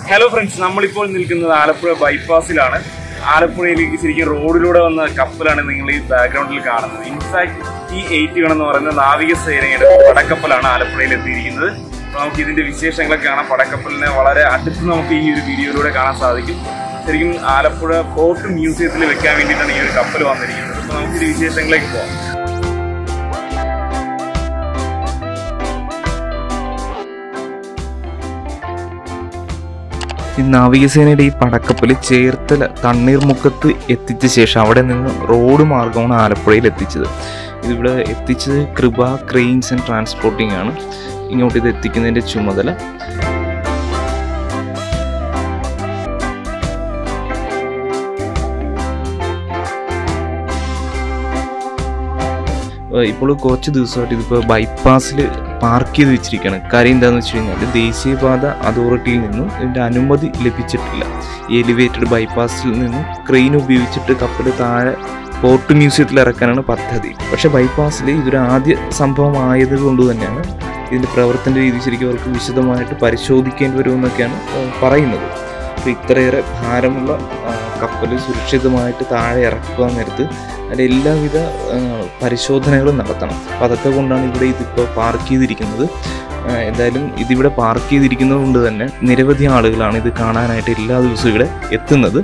hello friends നമ്മളിപ്പോൾ നിൽക്കുന്നത് ആലപ്പുഴ ബൈപ്പാസിലാണ് ആലപ്പുഴയിലേക്ക് ശരിക്കും റോഡിലൂടെ വന്ന കപ്പലാണ് നിങ്ങൾ ഈ ബാക്ക്ഗ്രൗണ്ടിൽ കാണുന്നത് ഇൻഫാക്ട് ഈ എയ്റ്റ് എന്ന് പറയുന്ന നാവികസേനയുടെ പടക്കപ്പലാണ് ആലപ്പുഴയിൽ എത്തിയിരിക്കുന്നത് അപ്പോൾ നമുക്ക് ഇതിന്റെ വിശേഷങ്ങളൊക്കെ കാണാം പടക്കപ്പലിനെ വളരെ അടുത്ത് നമുക്ക് ഈ ഒരു വീഡിയോയിലൂടെ കാണാൻ സാധിക്കും ശരിക്കും ആലപ്പുഴ പോർട്ട് മ്യൂസിയത്തിൽ വെക്കാൻ വേണ്ടിയിട്ടാണ് ഈ ഒരു കപ്പൽ വന്നിരിക്കുന്നത് അപ്പോൾ നമുക്ക് ഈ വിശേഷങ്ങളിലേക്ക് പോകാം ഈ നാവികസേനയുടെ ഈ പടക്കപ്പൽ ചേർത്തല തണ്ണീർമുക്കത്ത് എത്തിച്ച ശേഷം അവിടെ നിന്ന് റോഡ് മാർഗമാണ് ആലപ്പുഴയിൽ എത്തിച്ചത് ഇതിവിടെ എത്തിച്ചത് കൃപ ക്രെയിൻസ് ആൻഡ് ട്രാൻസ്പോർട്ടിംഗ് ആണ് ഇങ്ങോട്ട് ഇത് എത്തിക്കുന്നതിൻ്റെ ചുമതല ഏഹ് ഇപ്പോൾ കുറച്ച് ദിവസമായിട്ട് ഇതിപ്പോൾ ബൈപ്പാസിൽ പാർക്ക് ചെയ്ത് വെച്ചിരിക്കുകയാണ് കാര്യം എന്താണെന്ന് വെച്ച് കഴിഞ്ഞാൽ ദേശീയപാത അതോറിറ്റിയിൽ നിന്നും ഇതിൻ്റെ അനുമതി ലഭിച്ചിട്ടില്ല ഈ എലിവേറ്റഡ് ബൈപ്പാസിൽ നിന്നും ക്രെയിൻ ഉപയോഗിച്ചിട്ട് കപ്പൽ താഴെ പോർട്ട് മ്യൂസിയത്തിൽ ഇറക്കാനാണ് പദ്ധതി പക്ഷേ ബൈപ്പാസിൽ ഇതൊരു ആദ്യ സംഭവമായത് കൊണ്ട് തന്നെയാണ് ഇതിൻ്റെ പ്രവർത്തന രീതി ശരിക്കും അവർക്ക് വിശദമായിട്ട് പരിശോധിക്കേണ്ടി വരുമെന്നൊക്കെയാണ് ഏഹ് പറയുന്നത് അപ്പോൾ ഇത്രയേറെ ഭാരമുള്ള കപ്പൽ സുരക്ഷിതമായിട്ട് താഴെ ഇറക്കുക നേരത്ത് അതിൻ്റെ എല്ലാവിധ ആ, പരിശോധനകളും നടത്തണം അപ്പം അതൊക്കെ കൊണ്ടാണ് ഇവിടെ ഇതിപ്പോൾ പാർക്ക് ചെയ്തിരിക്കുന്നത് ആ, എന്തായാലും ഇതിവിടെ പാർക്ക് ചെയ്തിരിക്കുന്നത് കൊണ്ട് തന്നെ നിരവധി ആളുകളാണ് ഇത് കാണാനായിട്ട് എല്ലാ ദിവസവും ഇവിടെ എത്തുന്നത്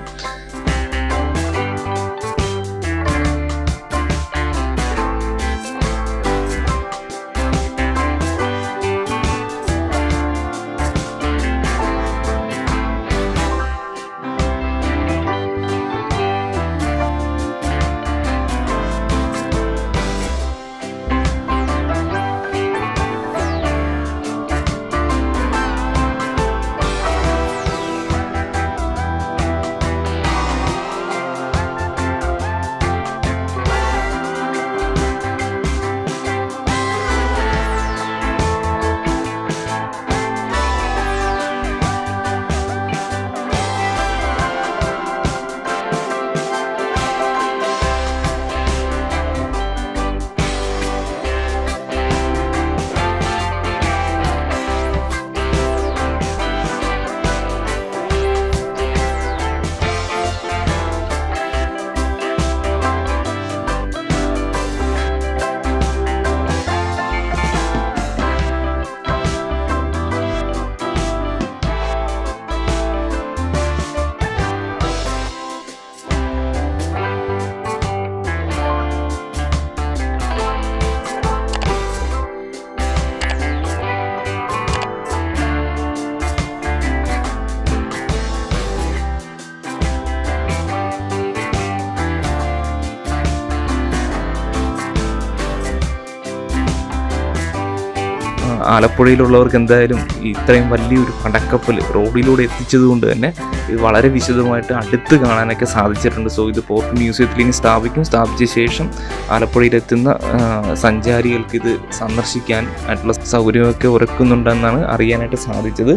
ആ, ആലപ്പുഴയിലുള്ളവർക്ക് എന്തായാലും ഇത്രയും വലിയൊരു പടക്കപ്പൽ റോഡിലൂടെ എത്തിച്ചത് കൊണ്ട് തന്നെ ഇത് വളരെ വിശദമായിട്ട് അടുത്ത് കാണാനൊക്കെ സാധിച്ചിട്ടുണ്ട് സോ ഇത് പോർട്ട് മ്യൂസിയത്തിൽ ഇനി സ്ഥാപിക്കും സ്ഥാപിച്ച ശേഷം ആലപ്പുഴയിലെത്തുന്ന ആ, സഞ്ചാരികൾക്ക് ഇത് സന്ദർശിക്കാൻ ആയിട്ടുള്ള സൗകര്യമൊക്കെ ഒരുക്കുന്നുണ്ടെന്നാണ് അറിയാനായിട്ട് സാധിച്ചത്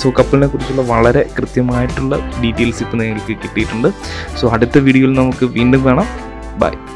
സോ കപ്പലിനെ കുറിച്ചുള്ള വളരെ കൃത്യമായിട്ടുള്ള ഡീറ്റെയിൽസ് ഇപ്പോൾ നിങ്ങൾക്ക് കിട്ടിയിട്ടുണ്ട് സോ അടുത്ത വീഡിയോയിൽ നമുക്ക് വീണ്ടും കാണാം ബൈ